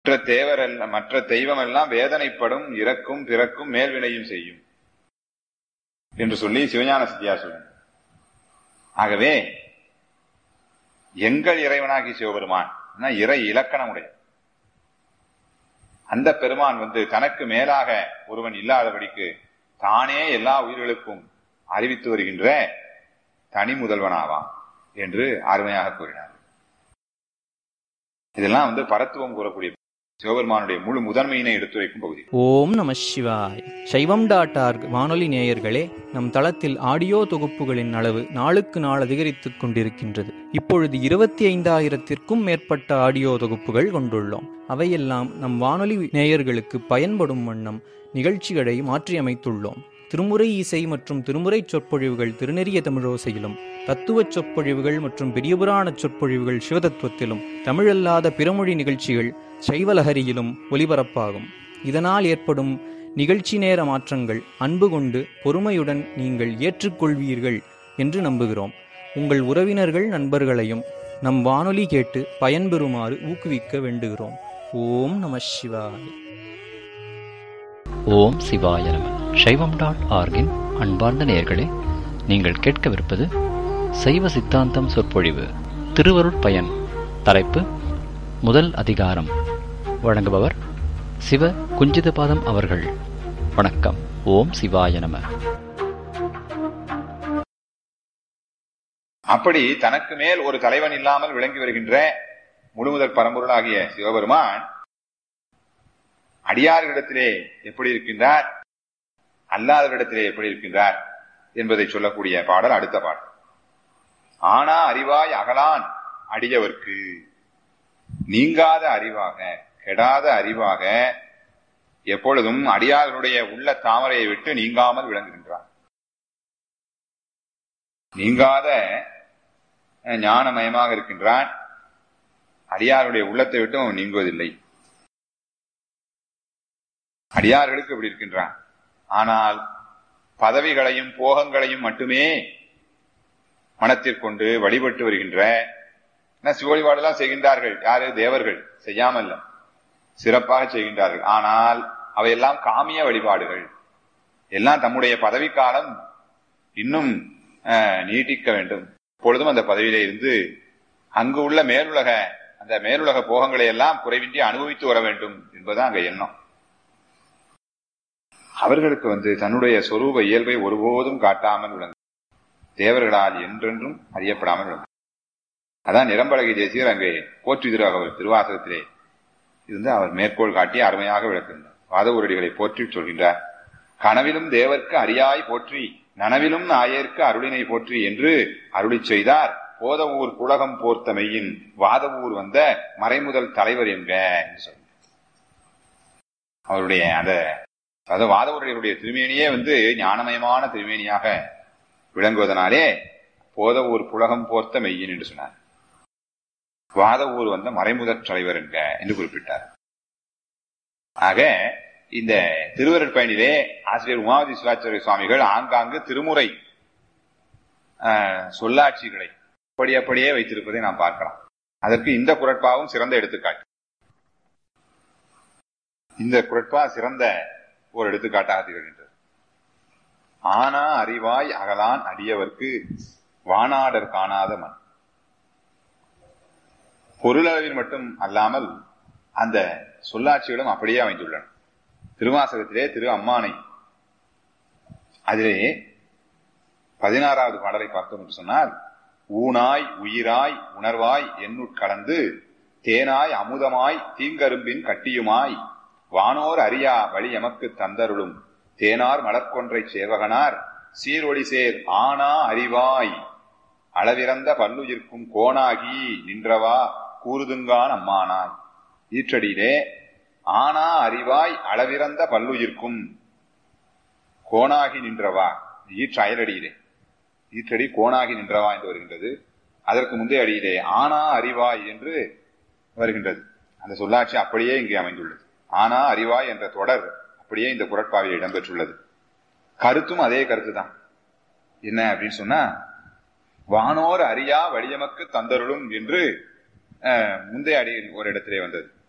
மற்ற தேவர் எல்லாம் மற்ற தெய்வம் எல்லாம் வேதனைப்படும் இறக்கும் பிறக்கும் மேல்வினையும் செய்யும் என்று சொல்லி சிவஞான சித்தியார் சொல்லுங்க ஆகவே எங்கள் இறைவனாகி சிவபெருமான் இறை இலக்கணம் உடைய அந்த பெருமான் வந்து தனக்கு மேலாக ஒருவன் இல்லாதபடிக்கு தானே எல்லா உயிர்களுக்கும் அறிவித்து வருகின்ற தனி முதல்வனாவான் என்று அருமையாக கூறினார் இதெல்லாம் வந்து பரத்துவம் கூறக்கூடிய சிவபெருமானுடைய முழு முதன்மையினை எடுத்துரைக்கும் பகுதி ஓம் நம சிவாய் சைவம் டாட் ஆர்க் வானொலி நேயர்களே நம் தளத்தில் ஆடியோ தொகுப்புகளின் அளவு நாளுக்கு நாள் அதிகரித்துக் கொண்டிருக்கின்றது இப்பொழுது இருபத்தி ஐந்தாயிரத்திற்கும் மேற்பட்ட ஆடியோ தொகுப்புகள் கொண்டுள்ளோம் அவையெல்லாம் நம் வானொலி நேயர்களுக்கு பயன்படும் வண்ணம் நிகழ்ச்சிகளை மாற்றியமைத்துள்ளோம் திருமுறை இசை மற்றும் திருமுறை சொற்பொழிவுகள் திருநெறிய தமிழோசையிலும் தத்துவச் சொற்பொழிவுகள் மற்றும் பெரியபுராண சொற்பொழிவுகள் சிவதத்துவத்திலும் தமிழல்லாத பிறமொழி நிகழ்ச்சிகள் சைவலஹரியிலும் ஒலிபரப்பாகும் இதனால் ஏற்படும் நிகழ்ச்சி நேர மாற்றங்கள் அன்பு கொண்டு பொறுமையுடன் நீங்கள் ஏற்றுக்கொள்வீர்கள் என்று நம்புகிறோம் உங்கள் உறவினர்கள் நண்பர்களையும் நம் வானொலி கேட்டு பயன்பெறுமாறு ஊக்குவிக்க வேண்டுகிறோம் ஓம் நம சிவாய் ஓம் சிவாய நம சைவம் டாட் ஆர்கின் அன்பார்ந்த நேயர்களே நீங்கள் கேட்கவிருப்பது சைவ சித்தாந்தம் சொற்பொழிவு திருவருட்பயன் தலைப்பு முதல் அதிகாரம் வழங்குபவர் சிவ குஞ்சிதபாதம் அவர்கள் வணக்கம் ஓம் சிவாய நம அப்படி தனக்கு மேல் ஒரு தலைவன் இல்லாமல் விளங்கி வருகின்ற முழுமுதல் பரம்பொருளாகிய சிவபெருமான் அடியார்களிடத்திலே எப்படி இருக்கின்றார் அல்லாதவரிடத்திலே எப்படி இருக்கின்றார் என்பதை சொல்லக்கூடிய பாடல் அடுத்த பாடல் ஆனா அறிவாய் அகலான் அடியவர்க்கு நீங்காத அறிவாக கெடாத அறிவாக எப்பொழுதும் அடியார்களுடைய உள்ள தாமரையை விட்டு நீங்காமல் விளங்குகின்றார் நீங்காத ஞானமயமாக இருக்கின்றான் அடியாருடைய உள்ளத்தை விட்டும் நீங்குவதில்லை அடியார்களுக்கு இப்படி இருக்கின்றான் ஆனால் பதவிகளையும் போகங்களையும் மட்டுமே மனத்திற்கொண்டு வழிபட்டு வருகின்ற சிவ வழிபாடுலாம் செய்கின்றார்கள் யாரு தேவர்கள் செய்யாமல் சிறப்பாக செய்கின்றார்கள் ஆனால் அவையெல்லாம் காமிய வழிபாடுகள் எல்லாம் தம்முடைய பதவிக்காலம் இன்னும் நீட்டிக்க வேண்டும் இப்பொழுதும் அந்த பதவியிலே இருந்து அங்கு உள்ள மேலுலக அந்த மேலுலக போகங்களை எல்லாம் குறைவின்றி அனுபவித்து வர வேண்டும் என்பதுதான் அங்க எண்ணம் அவர்களுக்கு வந்து தன்னுடைய சொரூப இயல்பை ஒருபோதும் காட்டாமல் விளங்கும் தேவர்களால் என்றென்றும் அறியப்படாமல் விளங்கும் அதான் நிரம்பழகி தேசியர் அங்கே போற்றுகிறார் அவர் திருவாசகத்திலே இருந்து அவர் மேற்கோள் காட்டி அருமையாக விளக்குகின்றார் வாதவூரடிகளை போற்றி சொல்கின்றார் கனவிலும் தேவர்க்கு அறியாய் போற்றி நனவிலும் நாயர்க்கு அருளினை போற்றி என்று அருளி செய்தார் போதவூர் புலகம் போர்த்த மெய்யின் வாதவூர் வந்த மறைமுதல் தலைவர் என்க என்று சொல்கிறார் அவருடைய அந்த அதாவது வாதவருடைய திருமேனியே வந்து ஞானமயமான திருமேனியாக விளங்குவதனாலே போதவூர் புலகம் போர்த்த மெய்யின் என்று சொன்னார் வாதவூர் வந்த மறைமுதற் தலைவர் என்க என்று குறிப்பிட்டார் ஆக இந்த திருவருட்பயனிலே ஆசிரியர் உமாவதி சிவாச்சாரிய சுவாமிகள் ஆங்காங்கு திருமுறை சொல்லாட்சிகளை அப்படி அப்படியே வைத்திருப்பதை நாம் பார்க்கலாம் அதற்கு இந்த குரட்பாவும் சிறந்த எடுத்துக்காட்டு இந்த குரட்பா சிறந்த ஒரு எடுத்துக்காட்டாக திகழ்கின்றது ஆனா அறிவாய் அகலான் அடியவர்க்கு வானாடர் காணாத மண் பொருளளவில் மட்டும் அல்லாமல் அந்த சொல்லாட்சிகளும் அப்படியே அமைந்துள்ளன திருவாசகத்திலே திரு அம்மானை அதிலே பதினாறாவது பாடலை பார்த்தோம் என்று சொன்னால் ஊனாய் உயிராய் உணர்வாய் எண்ணுட்கலந்து தேனாய் அமுதமாய் தீங்கரும்பின் கட்டியுமாய் வானோர் அறியா வழி எமக்கு தந்தருளும் தேனார் மலர்கொன்றை சேவகனார் சீரொளி சேர் ஆனா அறிவாய் அளவிறந்த பல்லுயிர்க்கும் கோணாகி நின்றவா கூறுதுங்கான் அம்மானாய் ஈற்றடியிலே ஆனா அறிவாய் அளவிறந்த பல்லுயிர்க்கும் கோணாகி நின்றவா ஈற்ற அயலடியிலே ஈற்றடி கோணாகி நின்றவா என்று வருகின்றது அதற்கு முந்தைய அடியிலே ஆனா அறிவாய் என்று வருகின்றது அந்த சொல்லாட்சி அப்படியே இங்கே அமைந்துள்ளது ஆனா அறிவாய் என்ற தொடர் அப்படியே இந்த குரட்பாவில் இடம்பெற்றுள்ளது கருத்தும் அதே கருத்து தான் என்ன அப்படின்னு சொன்னா வானோர் அறியா வழியமக்கு தந்தருளும் என்று முந்தைய அடி ஒரு இடத்திலே வந்தது